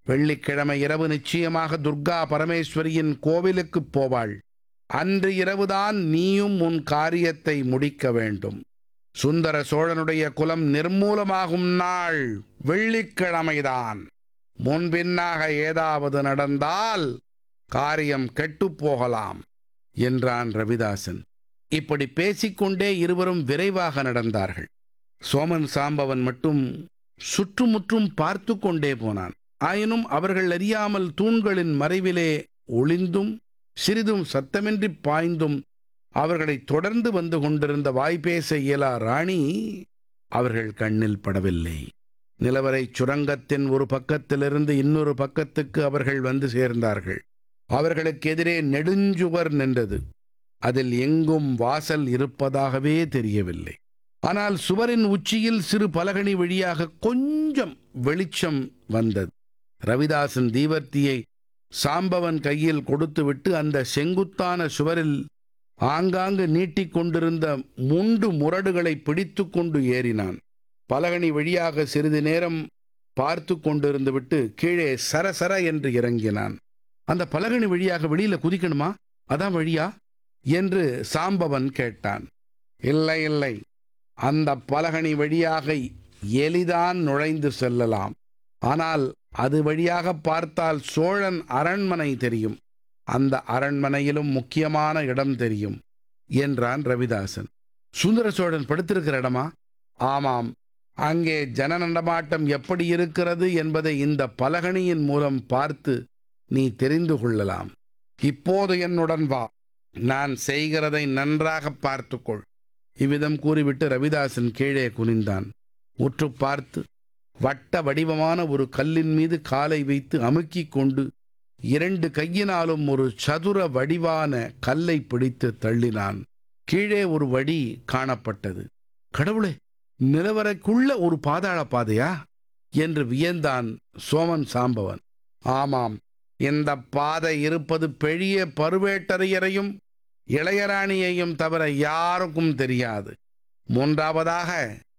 வெள்ளிக்கிழமை இரவு நிச்சயமாக துர்கா பரமேஸ்வரியின் கோவிலுக்குப் போவாள் அன்று இரவுதான் நீயும் உன் காரியத்தை முடிக்க வேண்டும் சுந்தர சோழனுடைய குலம் நிர்மூலமாகும் நாள் வெள்ளிக்கிழமைதான் முன்பின்னாக ஏதாவது நடந்தால் காரியம் கெட்டுப் போகலாம் என்றான் ரவிதாசன் இப்படி பேசிக்கொண்டே இருவரும் விரைவாக நடந்தார்கள் சோமன் சாம்பவன் மட்டும் சுற்றுமுற்றும் பார்த்து கொண்டே போனான் ஆயினும் அவர்கள் அறியாமல் தூண்களின் மறைவிலே ஒளிந்தும் சிறிதும் சத்தமின்றி பாய்ந்தும் அவர்களைத் தொடர்ந்து வந்து கொண்டிருந்த வாய்ப்பேச இயலா ராணி அவர்கள் கண்ணில் படவில்லை நிலவரைச் சுரங்கத்தின் ஒரு பக்கத்திலிருந்து இன்னொரு பக்கத்துக்கு அவர்கள் வந்து சேர்ந்தார்கள் அவர்களுக்கு எதிரே நெடுஞ்சுவர் நின்றது அதில் எங்கும் வாசல் இருப்பதாகவே தெரியவில்லை ஆனால் சுவரின் உச்சியில் சிறு பலகணி வழியாக கொஞ்சம் வெளிச்சம் வந்தது ரவிதாசன் தீவர்த்தியை சாம்பவன் கையில் கொடுத்துவிட்டு அந்த செங்குத்தான சுவரில் ஆங்காங்கு நீட்டிக் கொண்டிருந்த முண்டு முரடுகளை பிடித்து கொண்டு ஏறினான் பலகணி வழியாக சிறிது நேரம் பார்த்து கொண்டிருந்து விட்டு கீழே சரசர என்று இறங்கினான் அந்த பலகணி வழியாக வெளியில குதிக்கணுமா அதான் வழியா என்று சாம்பவன் கேட்டான் இல்லை இல்லை அந்த பலகணி வழியாக எளிதான் நுழைந்து செல்லலாம் ஆனால் அது வழியாக பார்த்தால் சோழன் அரண்மனை தெரியும் அந்த அரண்மனையிலும் முக்கியமான இடம் தெரியும் என்றான் ரவிதாசன் சுந்தர சோழன் படுத்திருக்கிற இடமா ஆமாம் அங்கே ஜன நடமாட்டம் எப்படி இருக்கிறது என்பதை இந்த பலகணியின் மூலம் பார்த்து நீ தெரிந்து கொள்ளலாம் இப்போது என்னுடன் வா நான் செய்கிறதை நன்றாக பார்த்துக்கொள் இவ்விதம் கூறிவிட்டு ரவிதாசன் கீழே குனிந்தான் உற்று பார்த்து வட்ட வடிவமான ஒரு கல்லின் மீது காலை வைத்து அமுக்கிக் கொண்டு இரண்டு கையினாலும் ஒரு சதுர வடிவான கல்லை பிடித்து தள்ளினான் கீழே ஒரு வழி காணப்பட்டது கடவுளே நிலவரைக்குள்ள ஒரு பாதாள பாதையா என்று வியந்தான் சோமன் சாம்பவன் ஆமாம் இந்த பாதை இருப்பது பெரிய பருவேட்டரையரையும் இளையராணியையும் தவிர யாருக்கும் தெரியாது மூன்றாவதாக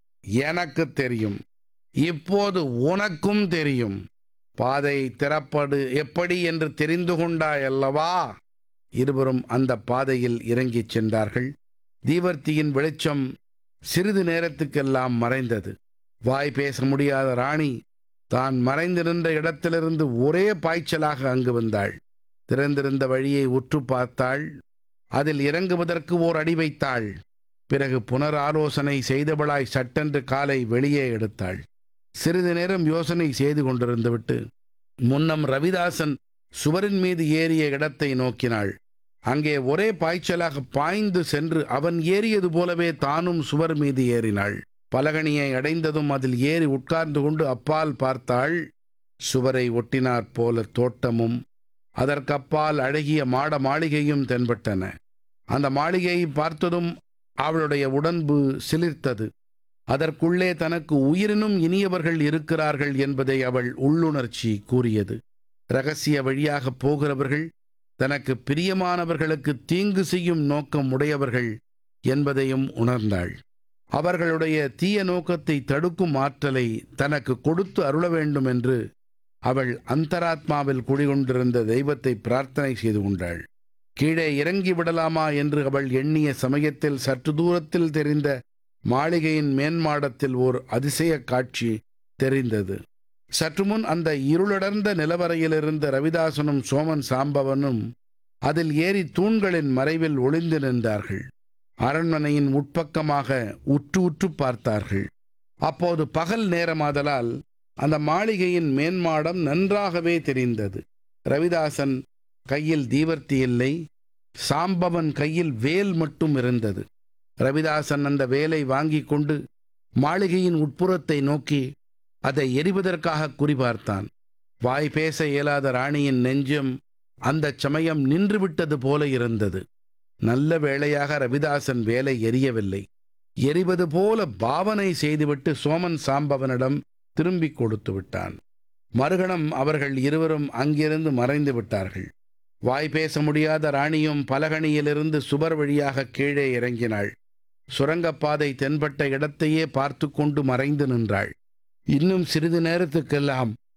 எனக்கு தெரியும் இப்போது உனக்கும் தெரியும் பாதை திறப்படு எப்படி என்று தெரிந்து கொண்டாய் அல்லவா இருவரும் அந்த பாதையில் இறங்கிச் சென்றார்கள் தீவர்த்தியின் வெளிச்சம் சிறிது நேரத்துக்கெல்லாம் மறைந்தது வாய் பேச முடியாத ராணி தான் மறைந்து நின்ற இடத்திலிருந்து ஒரே பாய்ச்சலாக அங்கு வந்தாள் திறந்திருந்த வழியை உற்று பார்த்தாள் அதில் இறங்குவதற்கு ஓர் அடி வைத்தாள் பிறகு புனர் ஆலோசனை செய்தவளாய் சட்டென்று காலை வெளியே எடுத்தாள் சிறிது நேரம் யோசனை செய்து கொண்டிருந்து விட்டு முன்னம் ரவிதாசன் சுவரின் மீது ஏறிய இடத்தை நோக்கினாள் அங்கே ஒரே பாய்ச்சலாக பாய்ந்து சென்று அவன் ஏறியது போலவே தானும் சுவர் மீது ஏறினாள் பலகணியை அடைந்ததும் அதில் ஏறி உட்கார்ந்து கொண்டு அப்பால் பார்த்தாள் சுவரை ஒட்டினாற் போல தோட்டமும் அதற்கப்பால் அழகிய மாட மாளிகையும் தென்பட்டன அந்த மாளிகையை பார்த்ததும் அவளுடைய உடன்பு சிலிர்த்தது அதற்குள்ளே தனக்கு உயிரினும் இனியவர்கள் இருக்கிறார்கள் என்பதை அவள் உள்ளுணர்ச்சி கூறியது ரகசிய வழியாக போகிறவர்கள் தனக்கு பிரியமானவர்களுக்கு தீங்கு செய்யும் நோக்கம் உடையவர்கள் என்பதையும் உணர்ந்தாள் அவர்களுடைய தீய நோக்கத்தை தடுக்கும் ஆற்றலை தனக்கு கொடுத்து அருள வேண்டும் என்று அவள் அந்தராத்மாவில் குடிகொண்டிருந்த தெய்வத்தை பிரார்த்தனை செய்து கொண்டாள் கீழே இறங்கி விடலாமா என்று அவள் எண்ணிய சமயத்தில் சற்று தூரத்தில் தெரிந்த மாளிகையின் மேன்மாடத்தில் ஓர் அதிசய காட்சி தெரிந்தது சற்று முன் அந்த இருளடர்ந்த நிலவரையிலிருந்த ரவிதாசனும் சோமன் சாம்பவனும் அதில் ஏறி தூண்களின் மறைவில் ஒளிந்து நின்றார்கள் அரண்மனையின் உட்பக்கமாக உற்று உற்று பார்த்தார்கள் அப்போது பகல் நேரமாதலால் அந்த மாளிகையின் மேன்மாடம் நன்றாகவே தெரிந்தது ரவிதாசன் கையில் தீவர்த்தி இல்லை சாம்பவன் கையில் வேல் மட்டும் இருந்தது ரவிதாசன் அந்த வேலை வாங்கிக் கொண்டு மாளிகையின் உட்புறத்தை நோக்கி அதை எரிவதற்காக குறிபார்த்தான் வாய் பேச இயலாத ராணியின் நெஞ்சம் அந்தச் சமயம் நின்றுவிட்டது போல இருந்தது நல்ல வேளையாக ரவிதாசன் வேலை எரியவில்லை எரிவது போல பாவனை செய்துவிட்டு சோமன் சாம்பவனிடம் திரும்பிக் கொடுத்து விட்டான் மறுகணம் அவர்கள் இருவரும் அங்கிருந்து மறைந்து விட்டார்கள் வாய் பேச முடியாத ராணியும் பலகணியிலிருந்து சுவர் வழியாக கீழே இறங்கினாள் சுரங்கப்பாதை தென்பட்ட இடத்தையே பார்த்து கொண்டு மறைந்து நின்றாள் இன்னும் சிறிது நேரத்துக்கெல்லாம்